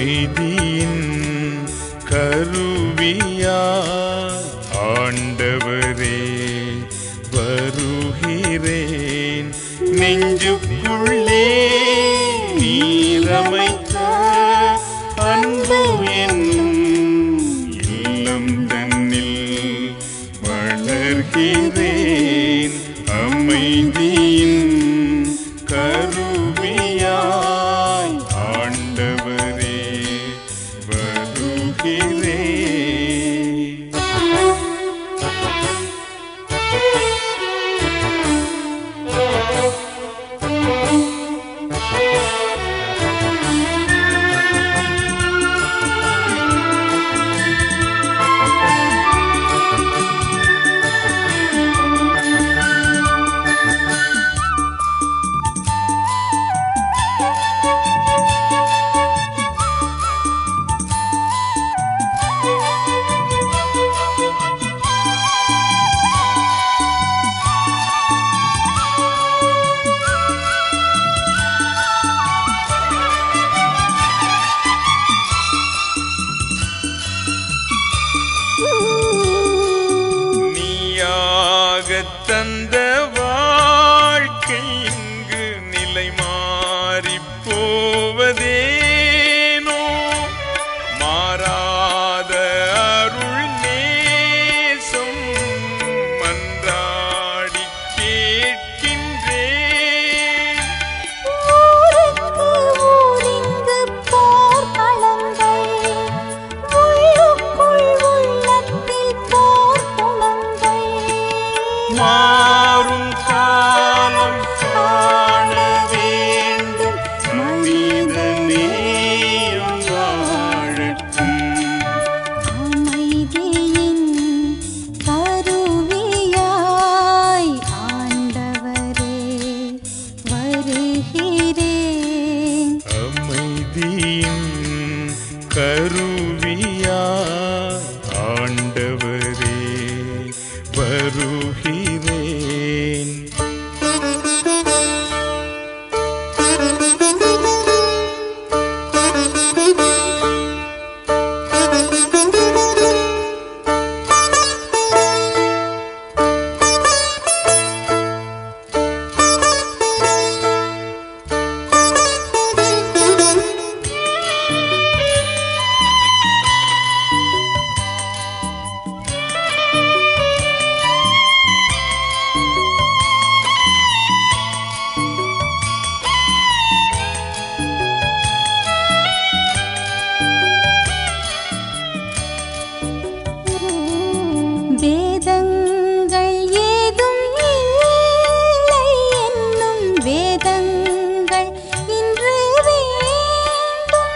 அமைதியின் கருவியா ஆண்டவரே வருகிறேன் நெஞ்சுக்குள்ளே நீரமைத்த அன்பு என்னும் இல்லம் தன்னில் வளர்கிறேன் அமைதியின் கருவியாய் ஆண்டவரே வருகிறேன் நீயாகத் தந்த வாழ்க்கை இங்கு நிலை மாறிப் போவதேனோ மாறாத அருள் நேசம் மன்றாடி கேட்கின்றேன் ஊருக்கு ஊரிங்கு போர்க்களங்கள், உள்ளுக்குள் உள்ளத்தில் போர்க்குணங்கள். மாறும் காலம் காண வேண்டும் மனித நேயம் வாழட்டும் அமைதியின் கருவியாய் ஆண்டவரே வருகிறேன் அமைதியின் கருவியா ஆண்டவரே வருகிறேன் வேதங்கள் ஏதும் இல்லை என்னும் வேதங்கள் இன்று வேண்டும்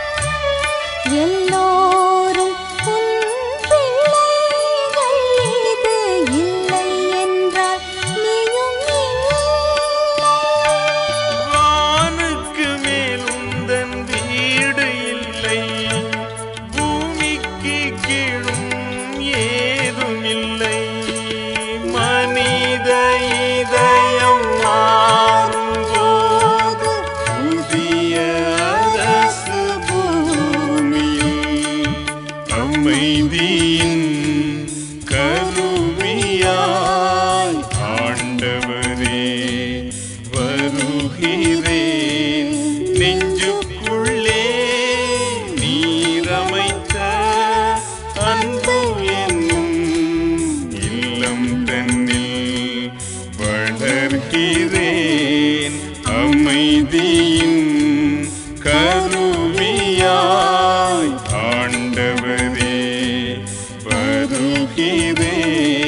எல்லோரும் உன் பிள்ளைகள் இது இல்லை என்றால் நீயும் இல்லை வானுக்கு மேல் உந்தன் வீடு இல்லை பூமிக்கு கீழும் ஏதும் இல்லை மனித இதயம் மாறும் போது புதிய அரசு பூமியில் அமைதியின் கருவியாய் ஆண்டவரே வருகிறேன் நெஞ்சுக்குள்ளே நீரமைத்த அன்பு என்னும் இல்லம் தன்னில் வளர்கிறேன் அமைதியின் கருவியாய் ஆண்டவரே வருகிறேன்